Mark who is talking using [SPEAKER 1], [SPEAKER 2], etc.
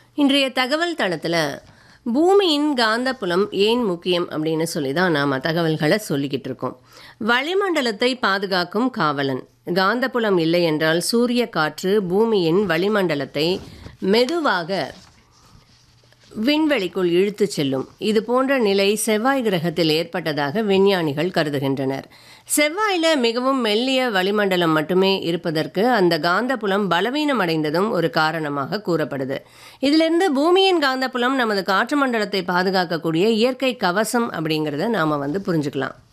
[SPEAKER 1] இன்றைய தகவல் தளத்தில் பூமியின் காந்தப்புலம் ஏன் முக்கியம் அப்படின்னு சொல்லி தான் நாம் தகவல்களை சொல்லிக்கிட்டு இருக்கோம் வளிமண்டலத்தை பாதுகாக்கும் காவலன் காந்தப்புலம் இல்லை என்றால் சூரிய காற்று பூமியின் வளிமண்டலத்தை மெதுவாக விண்வெளிக்குள் இழுத்துச் செல்லும் இது போன்ற நிலை செவ்வாய் கிரகத்தில் ஏற்பட்டதாக விஞ்ஞானிகள் கருதுகின்றனர் செவ்வாயில் மிகவும் மெல்லிய வளிமண்டலம் மட்டுமே இருப்பதற்கு அந்த காந்தப்புலம் பலவீனமடைந்ததும் ஒரு காரணமாக கூறப்படுது இதிலிருந்து பூமியின் காந்தப்புலம் நமது காற்று மண்டலத்தை பாதுகாக்கக்கூடிய இயற்கை கவசம் அப்படிங்கிறத நாம் வந்து புரிஞ்சுக்கலாம்